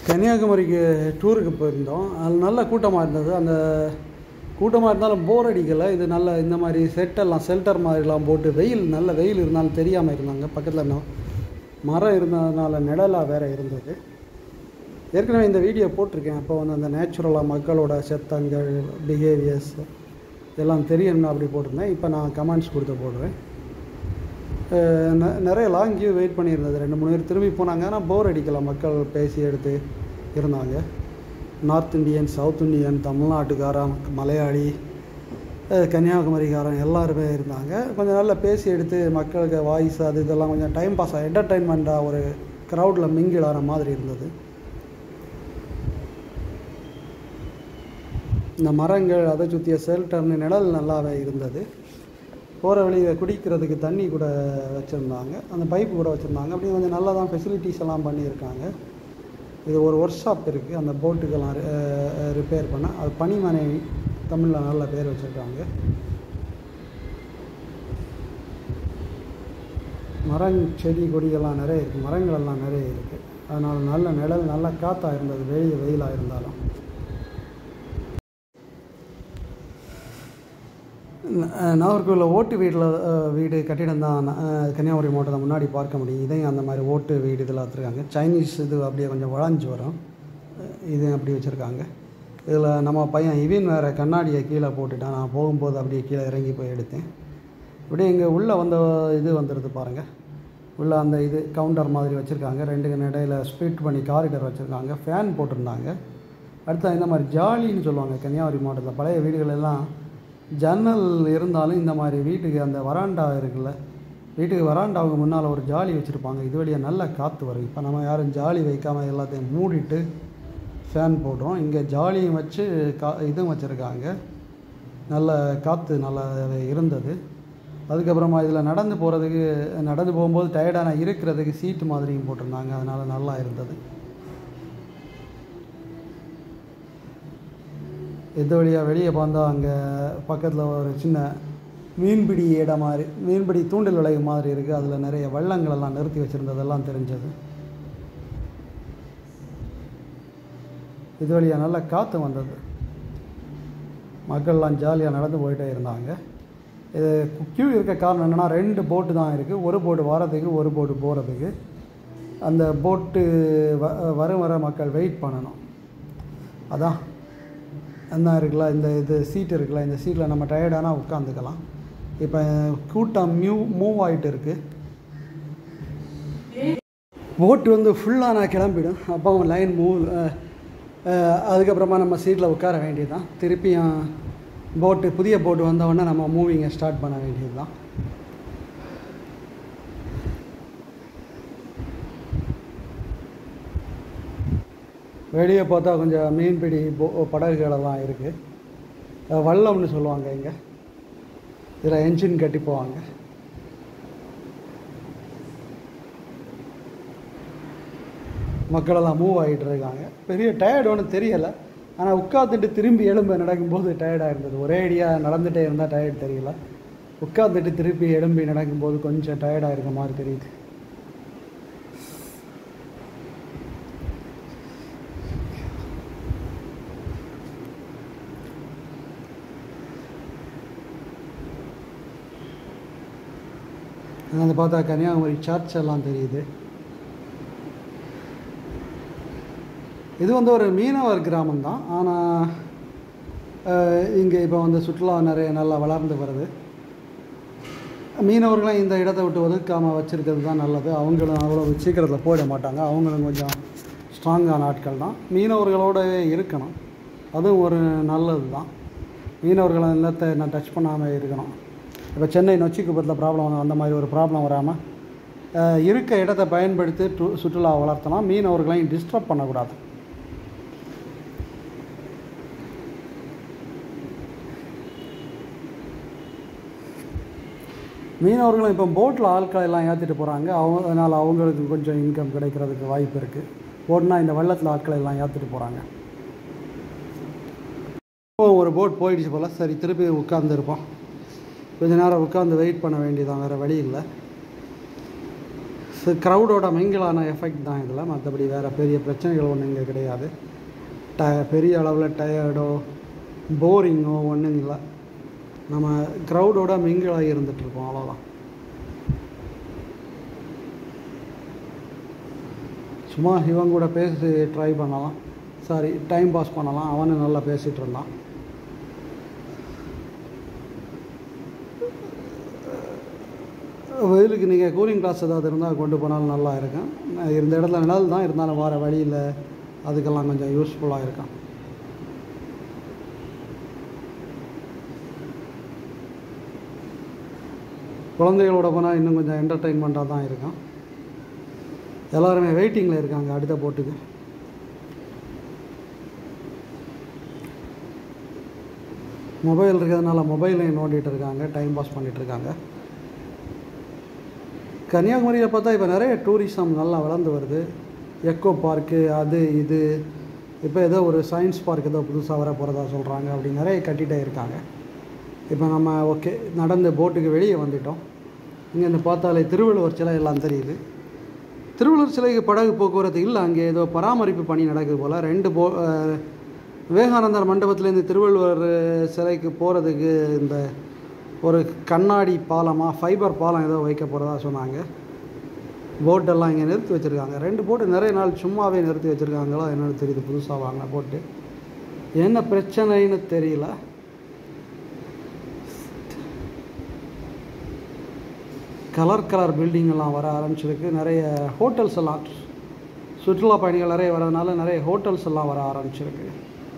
கன்னியாகுமரிக்கு டூருக்கு போயிருந்தோம் அது நல்ல கூட்டமாக இருந்தது அந்த கூட்டமாக இருந்தாலும் போர் அடிக்கலை இது நல்ல இந்த மாதிரி செட்டெல்லாம் ஷெல்டர் மாதிரிலாம் போட்டு வெயில் நல்ல வெயில் இருந்தாலும் தெரியாமல் இருந்தாங்க பக்கத்தில் இன்னும் மரம் இருந்ததுனால நிழலாக வேறு இருந்தது ஏற்கனவே இந்த வீடியோ போட்டிருக்கேன் அப்போ வந்து அந்த நேச்சுரலாக மக்களோட சத்தங்கள் பிஹேவியர்ஸ் இதெல்லாம் தெரியணும்னு அப்படி போட்டிருந்தேன் இப்போ நான் கமெண்ட்ஸ் கொடுத்து போடுறேன் அஹ் நெ- நிறைய லாங் கியூ வெயிட் பண்ணியிருந்தது ரெண்டு மூணு பேர் திரும்பி போனாங்க ஆனால் போர் அடிக்கல மக்கள் பேசி எடுத்து இருந்தாங்க நார்த் இந்தியன் சவுத் இந்தியன் தமிழ்நாட்டுக்காரன் மலையாளி அஹ் கன்னியாகுமரிக்காரன் எல்லாருமே இருந்தாங்க கொஞ்சம் நல்லா பேசி எடுத்து மக்களுக்கு வாய்ஸ் அது இதெல்லாம் கொஞ்சம் டைம் பாஸ் என்டர்டைன்மெண்ட்டாக ஒரு க்ரௌடில் மிங்கிள் ஆன மாதிரி இருந்தது இந்த மரங்கள் அதை சுற்றிய ஷெல்டர்னு நிழல் நல்லாவே இருந்தது போகிற வழியில் குடிக்கிறதுக்கு தண்ணி கூட வச்சுருந்தாங்க அந்த பைப்பு கூட வச்சுருந்தாங்க அப்படி கொஞ்சம் நல்லா தான் ஃபெசிலிட்டிஸ் எல்லாம் பண்ணியிருக்காங்க இது ஒரு ஒர்க் ஷாப் இருக்குது அந்த போட்டுக்கெல்லாம் ரிப்பேர் பண்ண அது பனிமனை தமிழில் நல்ல பேர் வச்சுருக்காங்க மரம் செடி கொடிகள்லாம் நிறைய இருக்குது மரங்கள் எல்லாம் நிறைய இருக்குது அதனால் நல்ல நிழல் நல்ல காற்றா இருந்தது வெளியே வெயிலாக இருந்தாலும் ந- நாகர்கோவிலில் ஓட்டு வீட்டில் வீடு கட்டிடம் தான் அஹ், கன்னியாகுமரி மாவட்டத்தை முன்னாடி பார்க்க முடியும் இதையும் அந்த மாதிரி ஓட்டு வீடு இதில் வச்சுருக்காங்க சைனீஸ் இது அப்படியே கொஞ்சம் வளைஞ்சு வரும் அஹ், இது அப்படி வச்சுருக்காங்க இதில் நம்ம பையன் இவின் வேறு கண்ணாடியை கீழே போட்டுட்டான் நான் போகும்போது அப்படியே கீழே இறங்கி போய் எடுத்தேன் அப்படியே இங்கே உள்ளே வந்த இது வந்துடுது பாருங்கள் உள்ளே அந்த இது கவுண்டர் மாதிரி வச்சுருக்காங்க ரெண்டுக்கு இடையில ஸ்ப்ளிட் பண்ணி காரிடர் வச்சுருக்காங்க ஃபேன் போட்டிருந்தாங்க அடுத்து இந்த மாதிரி ஜாலின்னு சொல்லுவாங்க கன்னியாகுமரி மாவட்டத்தில் பழைய வீடுகள் எல்லாம் ஜன்னல் இருந்தாலும் இந்த மாதிரி வீட்டுக்கு அந்த வராண்டா இருக்குல்ல வீட்டுக்கு வராண்டாவுக்கு முன்னால் ஒரு ஜாலி வச்சுருப்பாங்க இது வழியாக நல்ல காற்று வரும் இப்போ நம்ம யாரும் ஜாலி வைக்காமல் எல்லாத்தையும் மூடிட்டு ஃபேன் போடுறோம் இங்கே ஜாலியும் வச்சு கா இதுவும் வச்சுருக்காங்க நல்ல காற்று நல்லா இருந்தது அதுக்கப்புறமா இதில் நடந்து போகிறதுக்கு நடந்து போகும்போது டயர்டான இருக்கிறதுக்கு சீட்டு மாதிரியும் போட்டிருந்தாங்க அதனால் நல்லா இருந்தது எது வழியாக வெளியே பார்த்தா அங்கே பக்கத்தில் ஒரு சின்ன மீன்பிடி இடம் மாதிரி மீன்பிடி தூண்டில் விளைவு மாதிரி இருக்குது அதில் நிறைய வள்ளங்கள் எல்லாம் நிறுத்தி வச்சுருந்ததெல்லாம் தெரிஞ்சது இது வழியாக நல்ல காற்று வந்தது மக்கள்லாம் ஜாலியாக நடந்து போயிட்டே இருந்தாங்க இது க்யூ இருக்க காரணம் என்னென்னா ரெண்டு போட்டு தான் இருக்குது ஒரு போட்டு வரதுக்கு ஒரு போட்டு போகிறதுக்கு அந்த போட்டு வ வரும் வர மக்கள் வெயிட் பண்ணணும் அதான் என்ன இருக்குல்ல இந்த இது சீட் இருக்குல்ல இந்த சீட்டில் நம்ம டயர்டானா உட்காந்துக்கலாம் இப்போ கூட்டம் மியூ மூவ் ஆகிட்டு இருக்கு போட்டு வந்து ஃபுல்லாக நான் கிளம்பிடும் அப்போ லைன் மூவ் அதுக்கப்புறமா நம்ம சீட்டில் உட்கார வேண்டியது தான் திருப்பியும் போட்டு புதிய போட்டு வந்தவொடனே நம்ம மூவிங்கை ஸ்டார்ட் பண்ண வேண்டியது தான் வெளியே பார்த்தா கொஞ்சம் மீன்பிடி போ படகுகளெல்லாம் இருக்குது வள்ளம்னு சொல்லுவாங்க இங்கே இதில் என்ஜின் கட்டி போவாங்க மக்களெல்லாம் மூவ் ஆகிட்டு இருக்காங்க பெரிய டயர்டு ஒன்றும் தெரியலை ஆனால் உட்காந்துட்டு திரும்பி எழும்ப நடக்கும்போது டயர்டாக இருந்தது ஒரே அடியாக நடந்துகிட்டே இருந்தால் டயர்டு தெரியல உட்காந்துட்டு திருப்பி எழும்பி நடக்கும்போது கொஞ்சம் டயர்டாக இருக்க மாதிரி தெரியுது அங்கே பார்த்தா கன்னியாகுமரி சர்ச் எல்லாம் தெரியுது இது வந்து ஒரு மீனவர் கிராமம் தான் ஆனால் இங்கே இப்போ வந்து சுற்றுலா நிறைய நல்லா வளர்ந்து வருது மீனவர்களும் இந்த இடத்த விட்டு ஒதுக்காமல் வச்சுருக்கிறது தான் நல்லது அவங்களும் அவ்வளோ சீக்கிரத்தில் போயிட மாட்டாங்க அவங்களும் கொஞ்சம் ஸ்ட்ராங்கான ஆட்கள் தான் மீனவர்களோடவே இருக்கணும் அதுவும் ஒரு நல்லது தான் மீனவர்களை நிலத்தை நான் டச் பண்ணாமல் இருக்கணும் இப்போ சென்னை நொச்சிக்குப்பத்தில் ப்ராப்ளம் அந்த மாதிரி ஒரு ப்ராப்ளம் வராமல் அஹ், இருக்க இடத்தை பயன்படுத்தி டு சுற்றுலா வளர்த்தலாம் மீனவர்களையும் டிஸ்டர்ப் பண்ணக்கூடாது மீனவர்களும் இப்போ போட்டில் ஆட்களை எல்லாம் ஏற்றிட்டு போகிறாங்க அவங்க அதனால் அவங்களுக்கு கொஞ்சம் இன்கம் கிடைக்கிறதுக்கு வாய்ப்பு இருக்குது போட்னா இந்த வெள்ளத்தில் ஆட்களை எல்லாம் ஏற்றிட்டு போகிறாங்க இப்போ ஒரு போட் போயிடுச்சு போல் சரி திருப்பி உட்காந்துருப்போம் கொஞ்ச நேரம் உட்காந்து வெயிட் பண்ண வேண்டியதான் வேறு வழி இல்லை ஸோ க்ரௌடோட மிங்கிளான எஃபெக்ட் தான் இதில் மற்றபடி வேறு பெரிய பிரச்சனைகள் ஒன்றும் இங்கே கிடையாது ட பெரிய அளவில் டயர்டோ போரிங்கோ ஒன்றும் இல்லை நம்ம க்ரௌடோட மிங்கிளாகி இருந்துகிட்ருக்கோம் அவ்வளோதான் சும்மா இவன் கூட பேசி ட்ரை பண்ணலாம் சாரி டைம் பாஸ் பண்ணலாம் அவனும் நல்லா பேசிகிட்டு இருந்தான் வெயிலுக்கு நீங்கள் கூலிங் கிளாஸ் ஏதாவது இருந்தால் கொண்டு போனாலும் நல்லா இருக்கும் நான் இருந்த இடத்துல நிழல் தான் இருந்தாலும் வர வழியில் அதுக்கெல்லாம் கொஞ்சம் யூஸ்ஃபுல்லாக இருக்கும் குழந்தைகளோட போனால் இன்னும் கொஞ்சம் என்டர்டெயின்மெண்ட்டாக தான் இருக்கும் எல்லாருமே வெயிட்டிங்கில் இருக்காங்க அடுத்த போட்டுக்கு மொபைல் இருக்கிறதுனால மொபைலையும் நோண்டிகிட்டு இருக்காங்க டைம் பாஸ் பண்ணிகிட்டு இருக்காங்க கன்னியாகுமரியில் பார்த்தா இப்போ நிறைய டூரிசம் நல்லா வளர்ந்து வருது எக்கோ பார்க்கு அது இது இப்போ ஏதோ ஒரு சயின்ஸ் பார்க் ஏதோ புதுசாக வர போகிறதா சொல்கிறாங்க அப்படி நிறைய கட்டிகிட்டே இருக்காங்க இப்போ நம்ம ஓகே நடந்து போட்டுக்கு வெளியே வந்துட்டோம் இங்கேருந்து பார்த்தாலே திருவள்ளுவர் சிலை எல்லாம் தெரியுது திருவள்ளுவர் சிலைக்கு படகு போக்குவரத்து இல்லை அங்கே ஏதோ பராமரிப்பு பணி நடக்குது போல் ரெண்டு போ அஹ், விவேகானந்தர் மண்டபத்துலேருந்து திருவள்ளுவர் சிலைக்கு போகிறதுக்கு இந்த ஒரு கண்ணாடி பாலமாக ஃபைபர் பாலம் ஏதோ வைக்க போகிறதா சொன்னாங்க போட்டெல்லாம் இங்கே நிறுத்தி வச்சுருக்காங்க ரெண்டு போட்டு நிறைய நாள் சும்மாவே நிறுத்தி வச்சுருக்காங்களோ என்னென்னு தெரியுது புதுசாக வாங்கின போட்டு என்ன பிரச்சனைன்னு தெரியல கலர் கலர் பில்டிங் எல்லாம் வர ஆரம்பிச்சிருக்கு நிறைய ஹோட்டல்ஸ் எல்லாம் சுற்றுலா பயணிகள் நிறைய வரதுனால நிறைய ஹோட்டல்ஸ் எல்லாம் வர ஆரம்பிச்சிருக்கு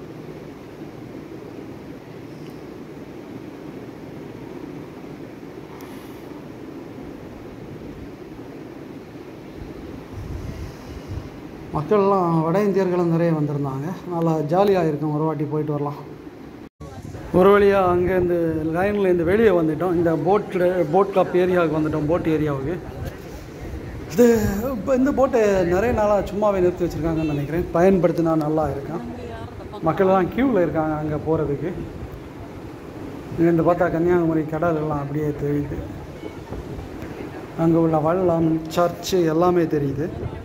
மக்கள்லாம் வட இந்தியர்களும் நிறைய வந்திருந்தாங்க நல்லா ஜாலியாக இருக்கும் ஒரு வாட்டி போயிட்டு வரலாம் ஒரு வழியாக அங்கேருந்து லைன்லேருந்து வெளியே வந்துட்டோம் இந்த போட்டில் போட் கிளப் ஏரியாவுக்கு வந்துட்டோம் போட் ஏரியாவுக்கு இது இப்போ இந்த போட்டை நிறைய நாளாக சும்மாவே நிறுத்தி வச்சுருக்காங்கன்னு நினைக்கிறேன் பயன்படுத்தினா நல்லா இருக்கும் மக்கள்லாம் க்யூவில் இருக்காங்க அங்கே போகிறதுக்கு இங்கேருந்து பார்த்தா கன்னியாகுமரி கடல் எல்லாம் அப்படியே தெரியுது அங்கே உள்ள வள்ளம் சர்ச்சு எல்லாமே தெரியுது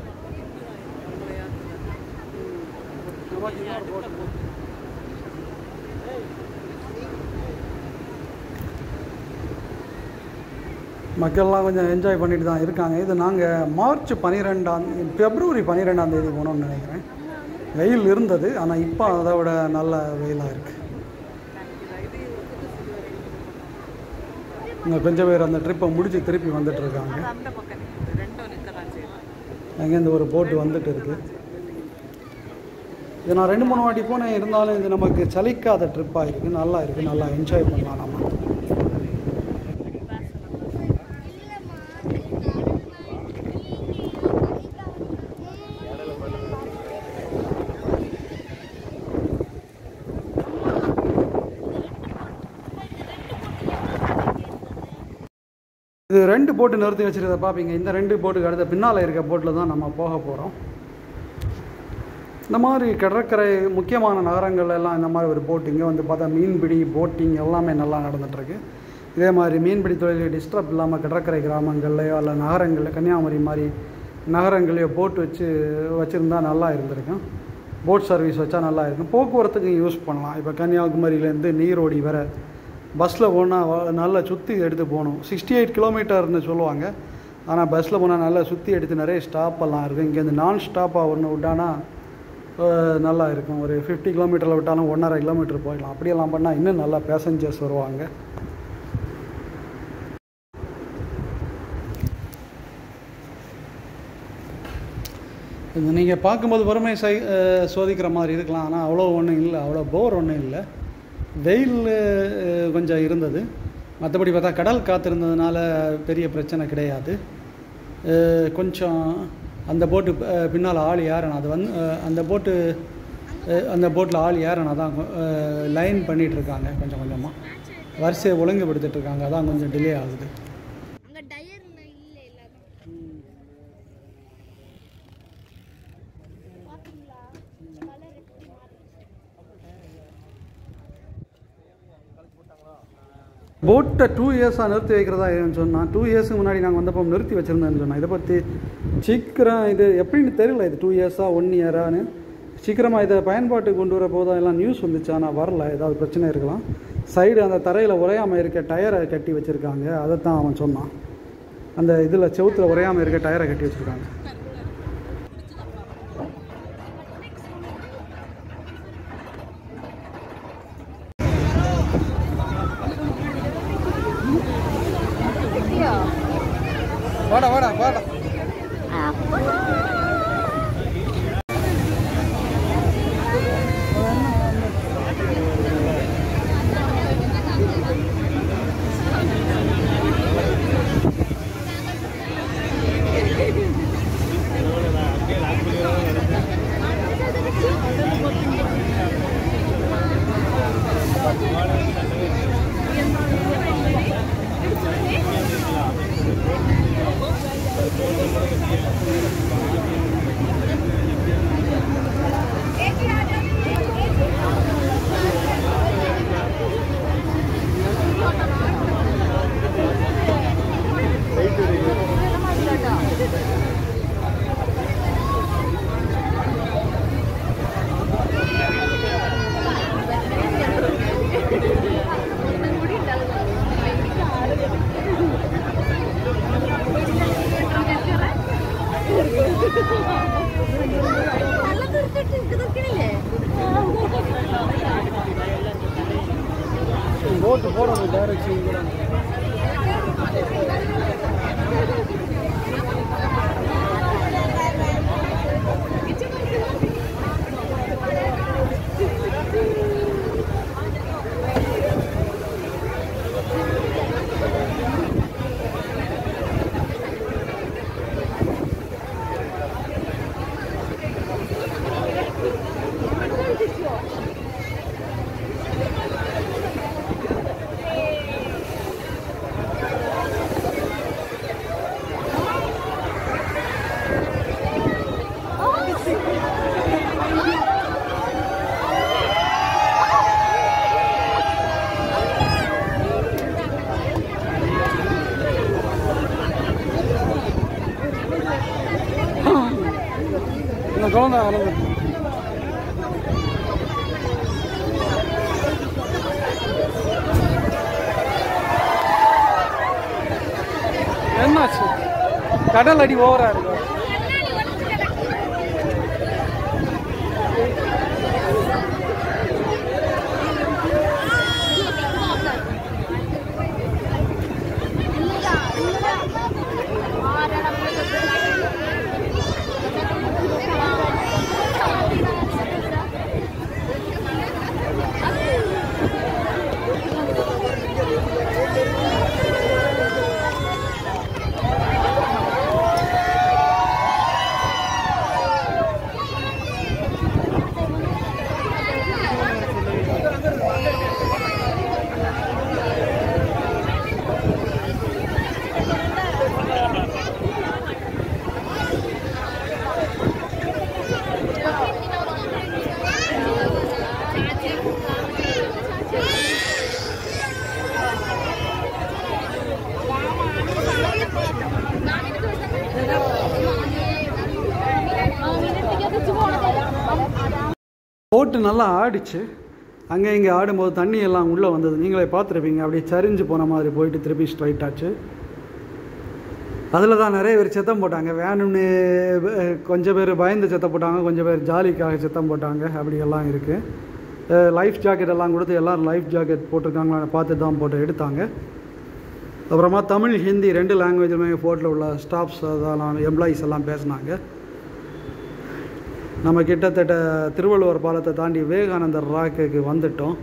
மக்கள்லாம் கொஞ்சம் என்ஜாய் பண்ணிட்டு தான் இருக்காங்க இது நாங்கள் மார்ச் பன்னிரெண்டாம் பிப்ரவரி பன்னிரெண்டாம் தேதி போனோம்னு நினைக்கிறேன் வெயில் இருந்தது ஆனால் இப்போ அதை விட நல்ல வெயிலாக இருக்குது இங்கே கொஞ்சம் பேர் அந்த ட்ரிப்பை முடிச்சு திருப்பி வந்துட்டு இருக்காங்க அந்த பக்கம் ரெண்டும் நிற்கலாம் செய்யும் அங்கேருந்து ஒரு போட்டு வந்துட்டு இருக்கு இது நான் ரெண்டு மூணு வாட்டி போனேன் இருந்தாலும் இது நமக்கு சலிக்காத ட்ரிப்பாக இருக்குது நல்லா இருக்குது நல்லா என்ஜாய் பண்ணலாம் நம்ம இது ரெண்டு போட்டு நிறுத்தி வச்சிருக்கிறத பார்ப்பீங்க இந்த ரெண்டு போட்டுக்கு அடுத்த பின்னால் இருக்க போட்டில் தான் நம்ம போக போகிறோம் இந்த மாதிரி கடற்கரை முக்கியமான நகரங்கள்ல எல்லாம் இந்த மாதிரி ஒரு போட் இங்கே வந்து பார்த்தா மீன்பிடி போட்டிங் எல்லாமே நல்லா நடந்துகிட்ருக்கு இதே மாதிரி மீன்பிடி தொழில் டிஸ்டர்ப் இல்லாமல் கடற்கரை கிராமங்கள்லையோ இல்லை நகரங்களில் கன்னியாகுமரி மாதிரி நகரங்களையோ போட் வச்சு வச்சுருந்தா நல்லா இருந்திருக்கும் போட் சர்வீஸ் வச்சா நல்லா இருக்கும் போக்குவரத்துக்கு யூஸ் பண்ணலாம் இப்போ கன்னியாகுமரியிலேருந்து நீரோடி வர பஸ்ஸில் போனால் நல்லா சுற்றி எடுத்து போகணும் சிக்ஸ்டி எயிட் கிலோமீட்டர்னு சொல்லுவாங்க ஆனால் பஸ்ஸில் போனால் நல்லா சுற்றி எடுத்து நிறைய ஸ்டாப் எல்லாம் இருக்குது இங்கேருந்து நான் ஸ்டாப்பாக ஒன்று விட்டானா அஹ், நல்லா இருக்கும் ஒரு ஃபிஃப்டி கிலோமீட்டரில் விட்டாலும் ஒன்றரை கிலோமீட்டர் போயிடலாம் அப்படியெல்லாம் பண்ணால் இன்னும் நல்லா பேசஞ்சர்ஸ் வருவாங்க இது நீங்கள் பார்க்கும்போது வறுமை சை அஹ், சோதிக்கிற மாதிரி இருக்கலாம் ஆனால் அவ்வளோ ஒன்றும் இல்லை அவ்வளோ போர் ஒன்றும் இல்லை வெயில் அஹ், கொஞ்சம் இருந்தது மற்றபடி பார்த்தா கடல் காற்று இருந்ததுனால பெரிய பிரச்சனை கிடையாது அஹ், கொஞ்சம் அந்த போட்டு பின்னால் ஆள் ஏறணும் அது வந்து அஹ், அந்த போட்டு அஹ், அந்த போட்டில் ஆள் ஏறணும் அதான் லைன் பண்ணிகிட்டு இருக்காங்க கொஞ்சம் கொஞ்சமாக வரிசையை ஒழுங்குபடுத்திட்டு இருக்காங்க அதான் கொஞ்சம் டிலே ஆகுது அங்க டயர்ல இல்ல எல்லாரும் பாத்தீங்களா கலர் எப்படி மாறி போட்டை டூ இயர்ஸாக நிறுத்தி வைக்கிறதா சொன்னான் டூ இயர்ஸுக்கு முன்னாடி நாங்கள் வந்தப்போ நிறுத்தி வச்சுருந்தேன்னு சொன்னேன் இதை பற்றி சீக்கிரம் இது எப்படின்னு தெரியல இது டூ இயர்ஸாக ஒன் இயரான்னு சீக்கிரமாக இதை பயன்பாட்டுக்கு கொண்டு வர போதும் எல்லாம் நியூஸ் வந்துச்சு ஆனால் வரல ஏதாவது பிரச்சனை இருக்கலாம் சைடு அந்த தரையில் உரையாமல் இருக்க டயரை கட்டி வச்சுருக்காங்க அதை தான் அவன் சொன்னான் அந்த இதில் செவுத்தில் உரையாமல் இருக்க டயரை கட்டி வச்சுருக்காங்க வாடா வாடா வாடா போட்டு போடணும் டைரக்ஷன் கூட இந்த குழந்தை வளர்ந்து என்னாச்சு கடல் அடி ஓவரா இருக்கு போட்டு நல்லா ஆடிச்சு அங்கே இங்கே ஆடும்போது தண்ணி எல்லாம் உள்ளே வந்தது நீங்களே பார்த்துருப்பீங்க அப்படியே சரிஞ்சு போன மாதிரி போயிட்டு திருப்பி ஸ்ட்ரைட் ஆச்சு அதில் தான் நிறைய பேர் செத்தம் போட்டாங்க வேணும்னு அஹ், கொஞ்சம் பேர் பயந்து செத்த போட்டாங்க கொஞ்சம் பேர் ஜாலிக்காக செத்தம் போட்டாங்க அப்படியெல்லாம் இருக்குது லைஃப் ஜாக்கெட் எல்லாம் கொடுத்து எல்லோரும் லைஃப் ஜாக்கெட் போட்டிருக்காங்களா பார்த்து தான் போட்டு எடுத்தாங்க அப்புறமா தமிழ் ஹிந்தி ரெண்டு லாங்குவேஜுமே போட்டில் உள்ள ஸ்டாஃப்ஸ் அதெல்லாம் எம்ப்ளாயீஸ் எல்லாம் பேசினாங்க நம்ம கிட்டத்தட்ட திருவள்ளுவர் பாலத்தை தாண்டி விவேகானந்தர் ராக்குக்கு வந்துட்டோம்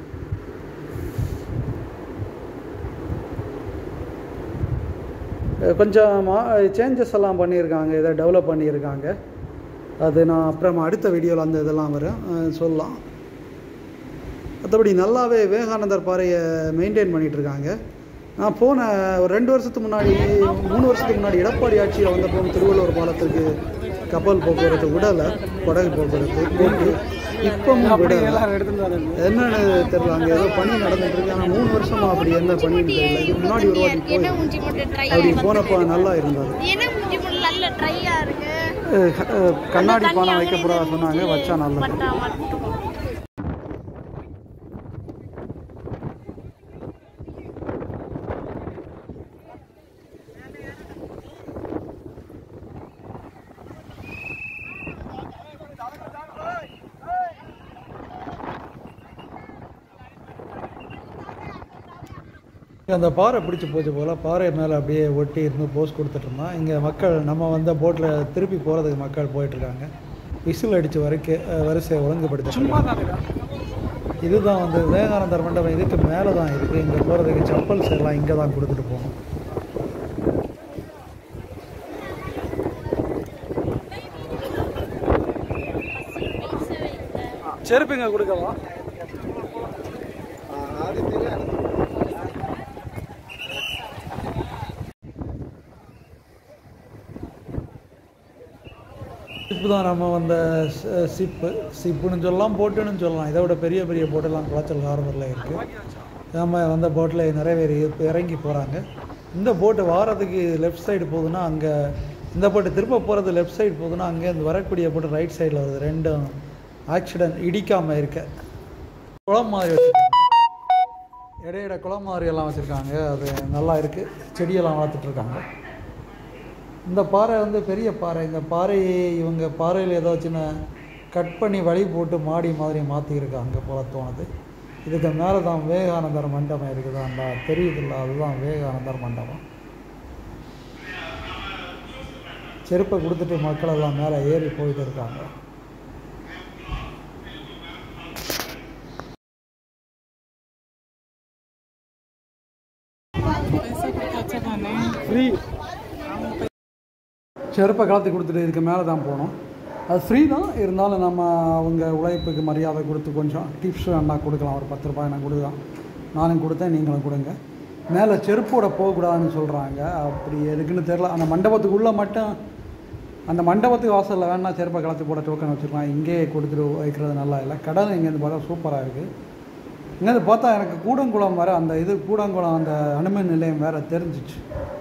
அஹ் கொஞ்சம் சேஞ்சஸ் எல்லாம் பண்ணியிருக்காங்க இதை டெவலப் பண்ணியிருக்காங்க அது நான் அப்புறமா அடுத்த வீடியோவில் அந்த இதெல்லாம் வரும் அஹ் சொல்லலாம் மற்றபடி நல்லாவே விவேகானந்தர் பாறையை மெயின்டைன் பண்ணிட்டு இருக்காங்க நான் போன ஒரு ரெண்டு வருஷத்துக்கு முன்னாடி மூணு வருஷத்துக்கு முன்னாடி எடப்பாடி ஆட்சியில் வந்தப்போ திருவள்ளுவர் பாலத்துக்கு கப்பல் போக்குவரத்து விடலை படகு போக்குவரத்து போட்டு இப்பவும் அப்படி விடல. எல்லாரும் எடுத்துட்டு வராங்க என்னன்னு தெரியல அங்கே ஏதோ பணி நடந்துட்டு இருக்கு ஆனால் மூணு வருஷமா அப்படி என்ன பண்ணிட்டு தெரியல இதுக்கு முன்னாடி ஒரு வாட்டி போய் என்ன மூஞ்சி மட்டும் ட்ரை அப்படி போனப்போ நல்லா இருந்தது என்ன மூஞ்சி மட்டும் நல்ல ட்ரையா இருக்கு அஹ் அஹ் கண்ணாடி பானை வைக்கப்படாத சொன்னாங்க வச்சா நல்லது பட்டா மட்டும் அந்த பாறை பிடிச்சி போச்சு போல் பாறை மேலே அப்படியே ஒட்டி இருந்து போஸ் கொடுத்துட்டு இருந்தான் இங்கே மக்கள் நம்ம வந்த போட்டில் திருப்பி போகிறதுக்கு மக்கள் போயிட்டுருக்காங்க விசில் அடித்து வரைக்க அஹ் வரிசையை ஒழுங்குபடுத்த சும்மா தானேடா இதுதான் வந்து விவேகானந்தர் மண்டபம் இதுக்கு மேலே தான் இருக்குது இங்கே போகிறதுக்கு செப்பல்ஸ் எல்லாம் இங்கே தான் கொடுத்துட்டு போகணும் செருப்புங்க கொடுக்கவா சிப்பு தான் நம்ம வந்த ச- சிப்பு சிப்புன்னு சொல்லலாம் போட்டுன்னு சொல்லலாம் இதை விட பெரிய பெரிய போட்டெல்லாம் குளச்சல் ஹார்பரில் இருக்குது நம்ம வந்த போட்டில் நிறைய பேர் இப்போ இறங்கி போகிறாங்க இந்த போட்டு வாரத்துக்கு லெஃப்ட் சைடு போகுதுன்னா அங்கே இந்த போட்டு திரும்ப போகிறது லெஃப்ட் சைடு போகுதுன்னா அங்கே இந்த வரக்கூடிய போட்டு ரைட் சைடில் வருது ரெண்டும் ஆக்சிடென்ட் இடிக்காமல் இருக்க குளம் மாதிரி வச்சுருக்காங்க இடையிட குளம் மாதிரி எல்லாம் வச்சுருக்காங்க அது நல்லா இருக்குது செடியெல்லாம் வளர்த்துட்ருக்காங்க இந்த பாறை வந்து பெரிய பாறை இந்த பாறையை இவங்க பாறையில் ஏதோ சின்ன கட் பண்ணி வழி போட்டு மாடி மாதிரி மாற்றிருக்காங்க போல தோணுது இதுக்கு மேலே தான் விவேகானந்தர் மண்டபம் இருக்குது அந்த தெரியுதுல்ல அதுதான் விவேகானந்தர் மண்டபம் செருப்பை கொடுத்துட்டு மக்கள் எல்லாம் மேலே ஏறி போயிட்டு இருக்காங்க ஃப்ரீ செருப்பை கலத்தி கொடுத்துட்டு இதுக்கு மேலே தான் போகணும் அது ஃப்ரீ தான் இருந்தாலும் நம்ம அவங்க உழைப்புக்கு மரியாதை கொடுத்து கொஞ்சம் டிப்ஸ் வேணா கொடுக்கலாம் ஒரு பத்து ரூபாய் நான் கொடுக்கலாம் நானும் கொடுத்தேன் நீங்களும் கொடுங்க மேலே செருப்போட போகக்கூடாதுன்னு சொல்கிறாங்க அப்படி எதுக்குன்னு தெரில அந்த மண்டபத்துக்குள்ளே மட்டும் அந்த மண்டபத்துக்கு வாசலில் வேணா செருப்பை கலத்தி போட டோக்கன் வச்சுருக்கலாம் இங்கேயே கொடுத்துட்டு வைக்கிறது நல்லா இல்லை கடல் இங்கேருந்து பார்த்தா சூப்பராக இருக்குது இங்கேருந்து பார்த்தா எனக்கு கூடங்குளம் வேறு அந்த இது கூடங்குளம் அந்த அணுமின் நிலையம் வேறு தெரிஞ்சிச்சு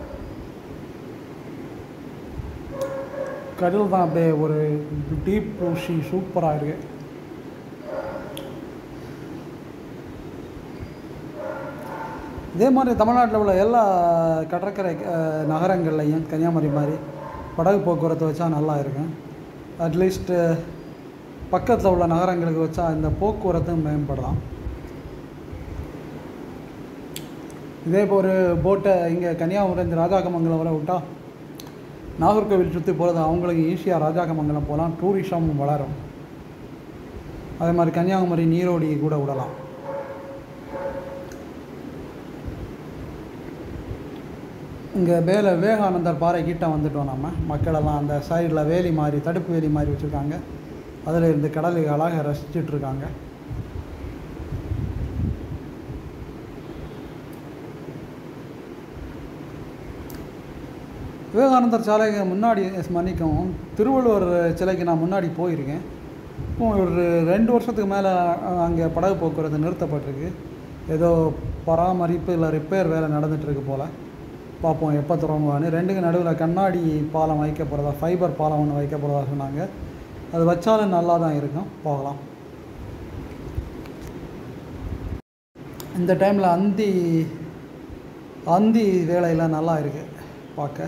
கடல் தான் அப்படியே ஒரு டீப் ருசி சூப்பராக இருக்கு இதே மாதிரி தமிழ்நாட்டில் உள்ள எல்லா கடற்கரை அஹ், நகரங்கள்லையும் கன்னியாகுமரி மாதிரி படகு போக்குவரத்து வச்சா நல்லா இருக்கும் அட்லீஸ்ட்டு பக்கத்தில் உள்ள நகரங்களுக்கு வச்சா இந்த போக்குவரத்தும் மேம்படலாம் இதே இப்போ ஒரு போட்டை இங்கே கன்னியாகுமரி ராஜாக்கமங்கலம் வர விட்டா நாகர்கோவில் சுற்றி போகிறது அவங்களுக்கு ஈஸியாக ராஜாக்கமங்கலம் போகலாம் டூரிசமும் வளரும் அதே மாதிரி கன்னியாகுமரி நீரோடி கூட விடலாம் இங்கே வேலை விவேகானந்தர் பாறை கிட்ட வந்துட்டோம் நம்ம மக்களெல்லாம் அந்த சைடில் வேலி மாதிரி தடுப்பு வேலி மாதிரி வச்சுருக்காங்க அதில் இருந்து கடலை அழகாக ரசிச்சிட்டு இருக்காங்க விவேகானந்தர் சாலைக்கு முன்னாடி மன்னிக்கவும் திருவள்ளுவர் சிலைக்கு நான் முன்னாடி போயிருக்கேன் இப்போ ஒரு ரெண்டு வருஷத்துக்கு மேலே அங்கே படகு போக்குவரத்து நிறுத்தப்பட்டிருக்கு ஏதோ பராமரிப்பு இல்லை ரிப்பேர் வேலை நடந்துகிட்ருக்கு போல் பார்ப்போம் எப்போ தொடங்குவான்னு ரெண்டுக்கு நடுவில் கண்ணாடி பாலம் வைக்க போகிறதா ஃபைபர் பாலம் ஒன்று வைக்க போகிறதா சொன்னாங்க அது வச்சாலும் நல்லா தான் இருக்கும் போகலாம் இந்த டைமில் அந்தி அந்தி வேலையெல்லாம் நல்லா இருக்குது பார்க்க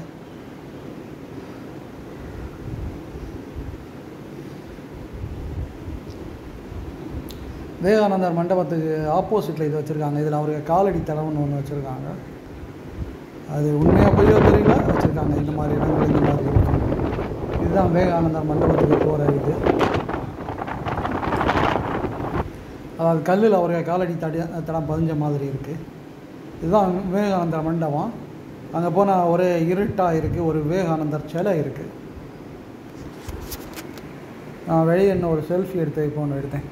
விவேகானந்தர் மண்டபத்துக்கு ஆப்போசிட்டில் இது வச்சுருக்காங்க இதில் அவருக்கு காலடி தளம்னு ஒன்று வச்சுருக்காங்க அது உண்மையாக பொய்யோ தெரியல வச்சுருக்காங்க இந்த மாதிரி இடங்கள் இந்த மாதிரி இருக்கும் இதுதான் விவேகானந்தர் மண்டபத்துக்கு போகிற இது அதாவது கல்லில் அவருக்கு காலடி தடி தடம் பதிஞ்ச மாதிரி இருக்குது இதுதான் விவேகானந்தர் மண்டபம் அங்கே போனால் ஒரே இருட்டாக இருக்குது ஒரு விவேகானந்தர் சிலை இருக்குது நான் வெளியே என்ன ஒரு செல்ஃபி எடுத்து இப்போ ஒன்று எடுத்தேன்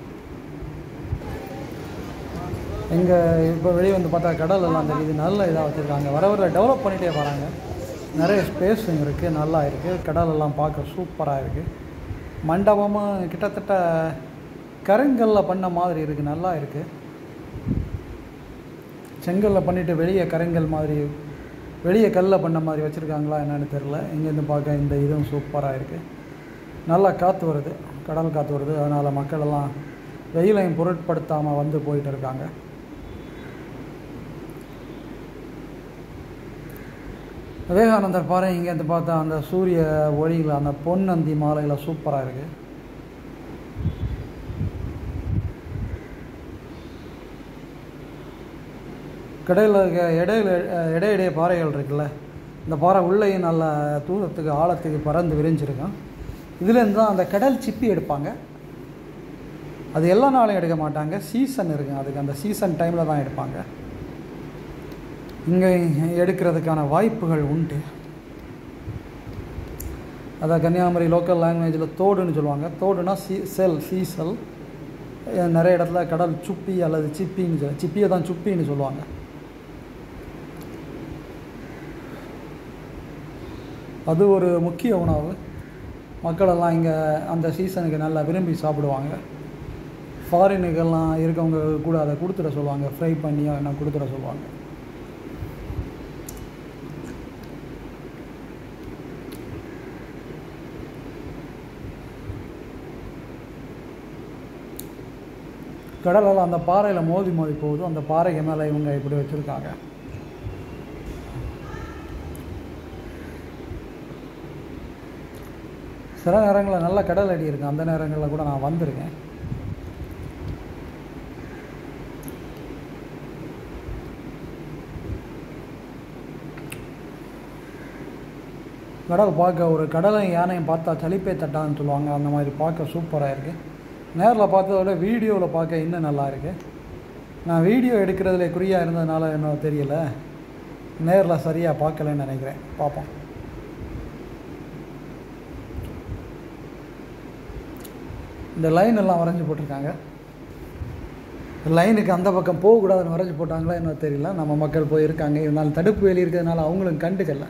இங்கே இப்போ வெளியே வந்து பார்த்தா கடல் எல்லாம் தெரியுது நல்ல இதாக வச்சுருக்காங்க வர வர டெவலப் பண்ணிகிட்டே வராங்க நிறைய ஸ்பேஸுங்க இருக்குது நல்லா இருக்குது கடல் எல்லாம் பார்க்க சூப்பராக இருக்குது மண்டபமும் கிட்டத்தட்ட கருங்கல்ல பண்ண மாதிரி இருக்குது நல்லா இருக்குது செங்கல்ல பண்ணிவிட்டு வெளியே கருங்கல் மாதிரி வெளியே கல்ல பண்ண மாதிரி வச்சுருக்காங்களா என்னன்னு தெரில இங்கேருந்து பார்க்க இந்த இதுவும் சூப்பராக இருக்குது நல்லா காற்று வருது கடல் காற்று வருது அதனால் மக்கள் எல்லாம் வெயிலையும் பொருட்படுத்தாமல் வந்து போயிட்டு இருக்காங்க விவேகானந்தர் பாறை இங்கேருந்து பார்த்தா அந்த சூரிய ஒளியில் அந்த பொன்னந்தி மாலையில் சூப்பராக இருக்குது கடையில் இருக்க இடையில இடையிடையே பாறைகள் இருக்குல்ல இந்த பாறை உள்ளேயும் நல்ல தூரத்துக்கு ஆழத்துக்கு பறந்து விரிஞ்சிருக்கும் இதுலேருந்து தான் அந்த கடல் சிப்பி எடுப்பாங்க அது எல்லா நாளும் எடுக்க மாட்டாங்க சீசன் இருக்குங்க அதுக்கு அந்த சீசன் டைமில் தான் எடுப்பாங்க இங்கே எடுக்கிறதுக்கான வாய்ப்புகள் உண்டு அதை கன்னியாகுமரி லோக்கல் லாங்குவேஜில் தோடுன்னு சொல்லுவாங்க தோடுனா சீ செல் சீசல் அஹ் நிறைய இடத்துல கடல் சுப்பி அல்லது சிப்பின்னு சொல்ல சிப்பியை தான் சுப்பின்னு சொல்லுவாங்க அது ஒரு முக்கிய உணவு மக்களெல்லாம் இங்கே அந்த சீசனுக்கு நல்லா விரும்பி சாப்பிடுவாங்க ஃபாரினுக்கெல்லாம் இருக்கவங்க கூட அதை கொடுத்துட சொல்லுவாங்க ஃப்ரை பண்ணி என்ன கொடுத்துட சொல்லுவாங்க கடலெல்லாம் அந்த பாறையில் மோதி மோதி போகுது அந்த பாறைக்கு மேலே இவங்க இப்படி வச்சுருக்காங்க சில நேரங்களில் நல்ல கடல் அடி இருக்கு அந்த நேரங்களில் கூட நான் வந்திருக்கேன் கடல் பார்க்க ஒரு கடலையும் யானையும் பார்த்தா சலிப்பே தட்டான்னு சொல்லுவாங்க அந்த மாதிரி பார்க்க சூப்பராக இருக்குது நேரில் பார்த்ததை விட வீடியோவில் பார்க்க இன்னும் நல்லா இருக்கு நான் வீடியோ எடுக்கிறதுல குறியாக இருந்ததுனால என்ன தெரியல நேரில் சரியாக பார்க்கலன்னு நினைக்கிறேன் பார்ப்போம் இந்த லைன் எல்லாம் வரைஞ்சி போட்டிருக்காங்க லைனுக்கு அந்த பக்கம் போகக்கூடாதுன்னு வரைஞ்சி போட்டாங்களா என்ன தெரியல நம்ம மக்கள் போயிருக்காங்க இருந்தாலும் தடுப்பு வேலி இருக்கிறதுனால அவங்களும் கண்டுக்கல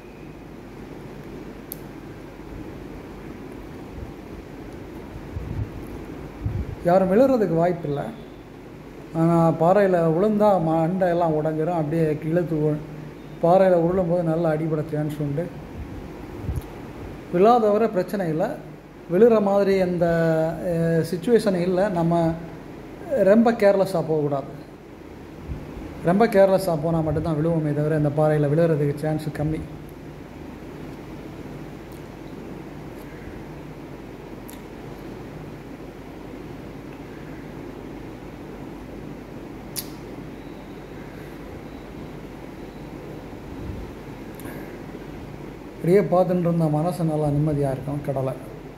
யாரும் விழுறதுக்கு வாய்ப்பு இல்லை ஆனால் பாறையில் விழுந்தா மண்டை எல்லாம் உடஞ்சிரும் அப்படியே இழுத்து உ- பாறையில் உருளும் போது நல்லா அடிபட சான்ஸ் உண்டு விழாதவரை பிரச்சனை இல்லை விழுற மாதிரி எந்த சுச்சுவேஷன் இல்லை நம்ம ரொம்ப கேர்லெஸ்ஸாக போகக்கூடாது ரொம்ப கேர்லெஸ்ஸாக போனால் மட்டும்தான் விழுவோமே தவிர இந்த பாறையில் விழுறதுக்கு சான்ஸ் கம்மி அப்படியே பார்த்துட்டு இருந்த மனசு நல்லா நிம்மதியாக இருக்கும் கடலை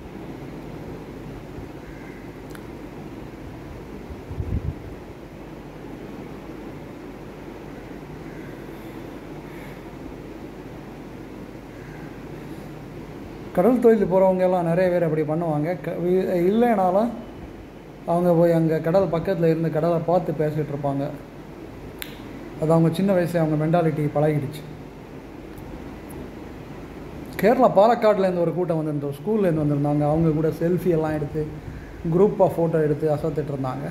கடல் தொழில் போகிறவங்க எல்லாம் நிறைய பேர் அப்படி பண்ணுவாங்க க வி- இல்லைனாலும் அவங்க போய் அங்கே கடல் பக்கத்தில் இருந்து கடலை பார்த்து பேசிகிட்டு இருப்பாங்க அது அவங்க சின்ன வயசுல அவங்க மென்டாலிட்டி பழகிடுச்சு கேரளா பாலக்காடுலேருந்து ஒரு கூட்டம் வந்திருந்தோம் ஸ்கூல்லேருந்து வந்திருந்தாங்க அவங்க கூட செல்ஃபி எல்லாம் எடுத்து குரூப்பாக ஃபோட்டோ எடுத்து அசத்துட்டு இருந்தாங்க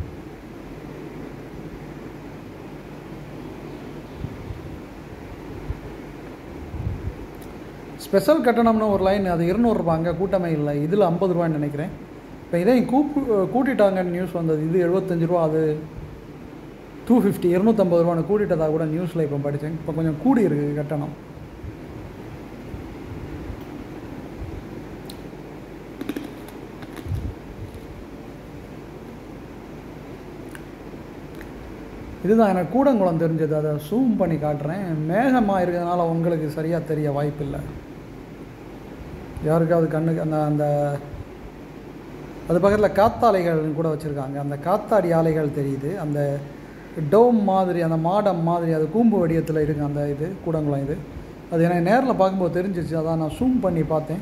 ஸ்பெஷல் கட்டணம்னு ஒரு லைன் அது இருநூறுபா அங்கே கூட்டமே இல்லை இதில் ஐம்பது ரூபான்னு நினைக்கிறேன் இப்போ இதையும் கூப்பு கூட்டிட்டாங்கன்னு நியூஸ் வந்தது இது எழுபத்தஞ்சு ரூபா அது டூ ஃபிஃப்டி இரநூத்தம்பது ரூபான்னு கூட்டிட்டதா கூட நியூஸில் இப்போ படித்தேன் இப்போ கொஞ்சம் கூடி இருக்குது கட்டணம் இதுதான் எனக்கு கூடங்குளம் தெரிஞ்சது அதை ஜூம் பண்ணி காட்டுறேன் மேகமாக இருக்கிறதுனால உங்களுக்கு சரியாக தெரிய வாய்ப்பில்லை யாருக்காவது கண்ணுக்கு அந்த அந்த அது பக்கத்தில் காத்தாலைகள் கூட வச்சுருக்காங்க அந்த காத்தாடி ஆலைகள் தெரியுது அந்த டோம் மாதிரி அந்த மாடம் மாதிரி அது கூம்பு வடிவத்தில் இருக்குது அந்த இது கூடங்குளம் இது அது எனக்கு நேரில் பார்க்கும்போது தெரிஞ்சிச்சு அதான் நான் ஜூம் பண்ணி பார்த்தேன்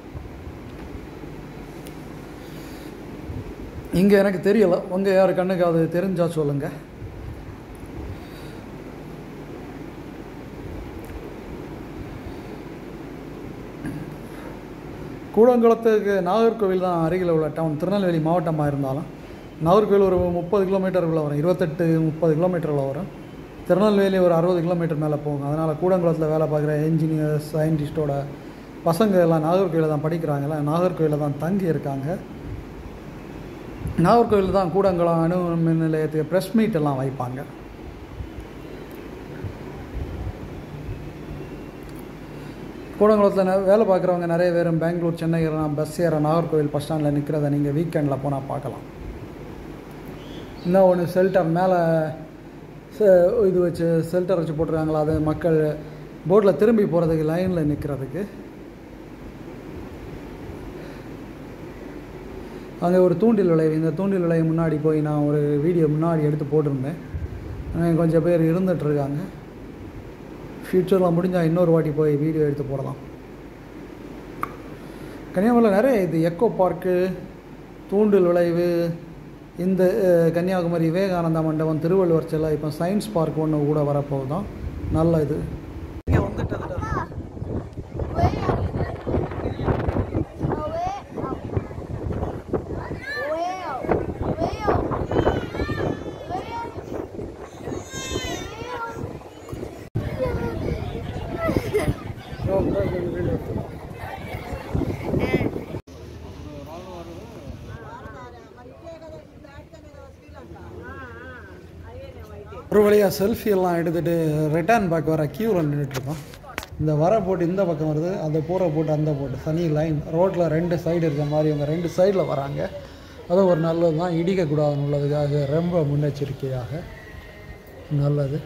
இங்கே எனக்கு தெரியலை உங்கள் யார் கண்ணுக்கு அது தெரிஞ்சால் சொல்லுங்கள் கூடங்குளத்துக்கு நாகர்கோவில் தான் அருகில் உள்ள டவுன் திருநெல்வேலி மாவட்டமாக இருந்தாலும் நாகர்கோவில் ஒரு முப்பது கிலோமீட்டருக்குள்ளே வரும் இருபத்தெட்டு முப்பது கிலோமீட்டரில் வரும் திருநெல்வேலி ஒரு அறுபது கிலோமீட்டர் மேலே போகும் அதனால் கூடங்குளத்தில் வேலை பார்க்குற என்ஜினியர்ஸ் சயின்டிஸ்டோட பசங்க எல்லாம் நாகர்கோவிலில் தான் படிக்கிறாங்கல்ல நாகர்கோவிலில் தான் தங்கி இருக்காங்க நாகர்கோவில் தான் கூடங்குளம் அணு மின் நிலையத்துக்கு ப்ரெஸ் மீட் எல்லாம் வைப்பாங்க கூடங்குளத்தில் நெ- வேலை பார்க்குறவங்க நிறைய பேர் பெங்களூர் சென்னை எல்லாம் பஸ் ஏற நாகர்கோவில் பஸ் ஸ்டாண்டில் நிற்கிறத நீங்கள் வீக்கெண்டில் போனால் பார்க்கலாம் இன்னும் ஒன்று ஷெல்டர் மேலே இது வச்சு ஷெல்டர் வச்சு போட்டிருக்காங்களா அது மக்கள் போட்டில் திரும்பி போகிறதுக்கு லைனில் நிற்கிறதுக்கு அங்கே ஒரு தூண்டில் விளைவு இந்த தூண்டில் விளைவு முன்னாடி போய் நான் ஒரு வீடியோ முன்னாடி எடுத்து போட்டிருந்தேன் அங்க கொஞ்சம் பேர் இருந்துட்டு இருக்காங்க ஃப்யூச்சரில் முடிஞ்சால் இன்னொரு வாட்டி போய் வீடியோ எடுத்து போடலாம் கன்னியாகுமரியில் நிறைய இது எக்கோ பார்க்கு தூண்டில் விளைவு இந்த அஹ், கன்னியாகுமரி விவேகானந்தா மண்டபம் திருவள்ளுவர் சிலை இப்போ சயின்ஸ் பார்க் ஒன்று கூட வரப்போகுதான் நல்ல இது இங்கே வந்துட்டதுல ஒரு வழியாக செல்ஃபி எல்லாம் எடுத்துகிட்டு ரிட்டர்ன் பேக் வர க்யூவில் நின்றுட்டுருக்கோம் இந்த வர போட்டு இந்த பக்கம் வருது அந்த போகிற போட்டு அந்த போட்டு தனி லைன் ரோட்டில் ரெண்டு சைடு இருக்க மாதிரி இவங்க ரெண்டு சைடில் வராங்க அதுவும் ஒரு நல்லது தான் இடிக்கக்கூடாதுன்னு உள்ளதுக்காக ரொம்ப முன்னெச்சரிக்கையாக நல்லது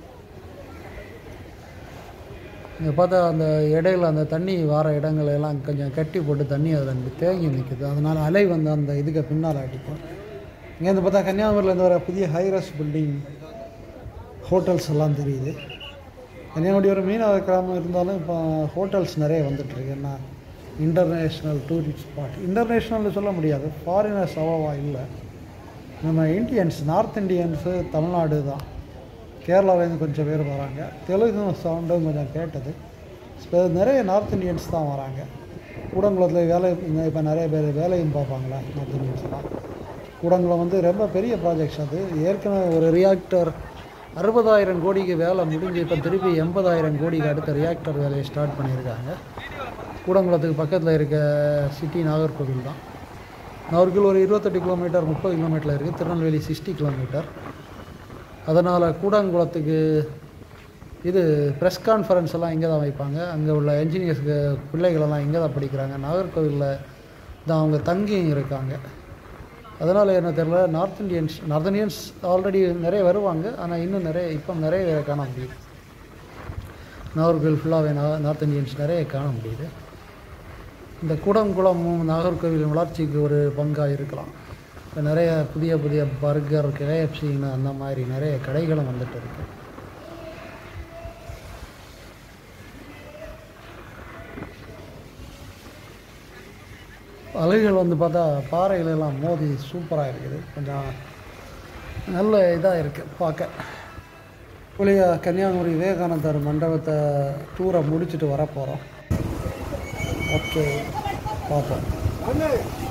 இங்கே பார்த்தா அந்த இடையில அந்த தண்ணி வர இடங்கள் எல்லாம் கொஞ்சம் கட்டி போட்டு தண்ணி அதில் தேங்கி நிற்குது அதனால் அலை வந்து அந்த இதுக்கு பின்னால் அடிக்கும் இங்கேருந்து பார்த்தா கன்னியாகுமரியிலேருந்து வர புதிய ஹைரஸ் பில்டிங் ஹோட்டல்ஸ் எல்லாம் தெரியுது கன்னியாகுமரி ஒரு மீனவ கிராமம் இருந்தாலும் இப்போ ஹோட்டல்ஸ் நிறைய வந்துட்டுருக்கு என்ன இன்டர்நேஷ்னல் டூரிஸ்ட் ஸ்பாட் இன்டர்நேஷ்னல்னு சொல்ல முடியாது ஃபாரினர்ஸ் அவ்வளோவா இல்லை நம்ம இந்தியன்ஸ் நார்த் இந்தியன்ஸு தமிழ்நாடு தான் கேரளாவிலேருந்து கொஞ்சம் பேர் வராங்க தெலுங்கு சவுண்டும் கொஞ்சம் கேட்டது இப்போ நிறைய நார்த் இந்தியன்ஸ் தான் வராங்க கூடங்குளத்தில் வேலை இப்போ நிறைய பேர் வேலையும் பார்ப்பாங்களா நார்த் இந்தியன்ஸ்லாம் கூடங்குளம் வந்து ரொம்ப பெரிய ப்ராஜெக்ட்ஸ் அது ஏற்கனவே ஒரு ரியாக்டர் அறுபதாயிரம் கோடிக்கு வேலை முடிஞ்சு இப்போ திருப்பி எண்பதாயிரம் கோடிக்கு அடுத்த ரியாக்டர் வேலையை ஸ்டார்ட் பண்ணியிருக்காங்க கூடங்குளத்துக்கு பக்கத்தில் இருக்க சிட்டி நாகர்கோவில் தான் நாகர்கோவில் ஒரு இருபத்தெட்டு கிலோமீட்டர் முப்பது கிலோமீட்டரில் இருக்குது திருநெல்வேலி சிக்ஸ்டி கிலோமீட்டர் அதனால் கூடங்குளத்துக்கு இது ப்ரெஸ் கான்ஃபரன்ஸ் எல்லாம் இங்கே தான் வைப்பாங்க அங்கே உள்ள என்ஜினியர்ஸ்க்கு பிள்ளைகளெல்லாம் இங்கே தான் படிக்கிறாங்க நாகர்கோவிலில் தான் அவங்க தங்கியும் இருக்காங்க அதனால் என்ன தெரியல north Indians north Indians already நிறைய வருவாங்க ஆனால் இன்னும் நிறைய இப்போ நிறைய பேரை காண முடியுது நாகர்கோவில் ஃபுல்லாகவே நா நார்த் இந்தியன்ஸ் நிறைய காண முடியுது இந்த கூடங்குளமும் நாகர்கோவில் வளர்ச்சிக்கு ஒரு பங்காக இருக்கலாம் இப்போ நிறைய புதிய புதிய பர்கர் கேஎஃப்சின்னு அந்த மாதிரி நிறைய கடைகளும் வந்துட்டு இருக்கு அலைகள் வந்து பார்த்தா பாறைகள் எல்லாம் மோதி சூப்பராக இருக்குது கொஞ்சம் நல்ல இதாக இருக்குது பார்க்க புளிய கன்னியாகுமரி விவேகானந்தர் மண்டபத்தை டூரை முடிச்சுட்டு வரப்போகிறோம் ஓகே பார்ப்போம்